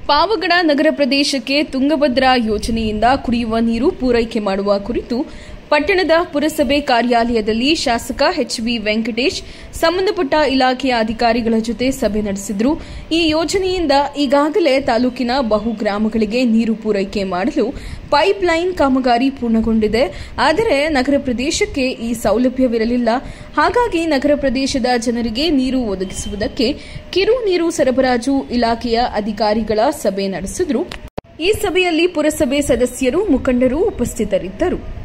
ಪಾವಗಡ ನಗರ ಪ್ರದೇಶಕ್ಕೆ ತುಂಗಭದ್ರಾ ಯೋಜನೆಯಿಂದ ಕುಡಿಯುವ ನೀರು ಪೂರೈಕೆ ಮಾಡುವ ಕುರಿತು ಪಟ್ಟಣದ ಪುರಸಭೆ ಕಾರ್ಯಾಲಯದಲ್ಲಿ ಶಾಸಕ ಎಚ್ ಬಿ ವೆಂಕಟೇಶ್ ಸಂಬಂಧಪಟ್ಟ ಇಲಾಖೆಯ ಅಧಿಕಾರಿಗಳ ಜೊತೆ ಸಭೆ ನಡೆಸಿದ್ರು ಈ ಯೋಜನೆಯಿಂದ ಈಗಾಗಲೇ ತಾಲೂಕಿನ ಬಹು ಗ್ರಾಮಗಳಿಗೆ ನೀರು ಪೂರೈಕೆ ಮಾಡಲು ಪೈಪ್ ಲೈನ್ ಕಾಮಗಾರಿ ಪೂರ್ಣಗೊಂಡಿದೆ ಆದರೆ ನಗರ ಪ್ರದೇಶಕ್ಕೆ ಈ ಸೌಲಭ್ಯವಿರಲಿಲ್ಲ ಹಾಗಾಗಿ ನಗರ ಪ್ರದೇಶದ ಜನರಿಗೆ ನೀರು ಒದಗಿಸುವುದಕ್ಕೆ ಕಿರು ನೀರು ಸರಬರಾಜು ಇಲಾಖೆಯ ಅಧಿಕಾರಿಗಳ ಸಭೆ ನಡೆಸಿದ್ರು ಈ ಸಭೆಯಲ್ಲಿ ಪುರಸಭೆ ಸದಸ್ಯರು ಮುಖಂಡರು ಉಪಸ್ಥಿತರಿದ್ದರು